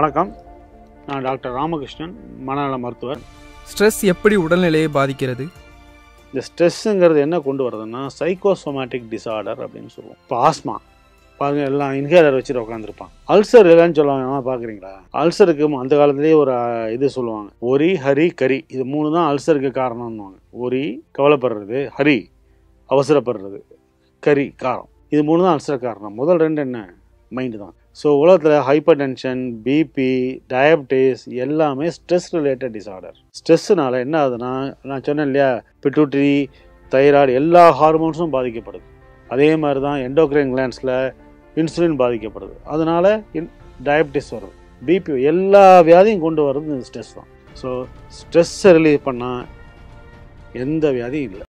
வணக்கம் நான் டாக்டர் ராமகிருஷ்ணன் மனநல மருத்துவர் ஸ்ட்ரெஸ் எப்படி உடல்நிலையை பாதிக்கிறது இந்த ஸ்ட்ரெஸ்ஸுங்கிறது என்ன கொண்டு வருதுன்னா சைக்கோசோமேட்டிக் டிசார்டர் அப்படின்னு சொல்லுவோம் இப்போ ஆஸ்மா பாருங்க எல்லாம் இன்ஹேலர் வச்சுட்டு உட்காந்துருப்பான் அல்சர் இல்லைன்னு சொல்லுவாங்க பார்க்குறீங்களா அல்சருக்கு அந்த காலத்துலேயே ஒரு அஹ், இது சொல்லுவாங்க ஒரி ஹரி கரி இது மூணு தான் அல்சருக்கு காரணம்னுவாங்க ஒரி கவலைப்படுறது ஹரி அவசரப்படுறது கரி காரம் இது மூணு தான் அல்சர் காரணம் முதல் ரெண்டு என்ன மைண்டு தான் ஸோ உலகத்தில் ஹைப்பர் டென்ஷன் பிபி டயபிட்டிஸ் எல்லாமே ஸ்ட்ரெஸ் ரிலேட்டட் டிசார்டர் ஸ்ட்ரெஸ்ஸுனால என்ன ஆகுதுன்னா நான் சொன்னேன் இல்லையா பிட்யூட்டரி தைராய்டு எல்லா ஹார்மோன்ஸும் பாதிக்கப்படுது அதே மாதிரி தான் எண்டோக்ரைன் கிளான்ஸில் இன்சுலின் பாதிக்கப்படுது அதனால இன் டயபிட்டிஸ் வருது பிபி எல்லா வியாதியும் கொண்டு வர்றது இந்த ஸ்ட்ரெஸ் தான் ஸோ ஸ்ட்ரெஸ்ஸை ரிலீவ் பண்ணால் எந்த வியாதியும் இல்லை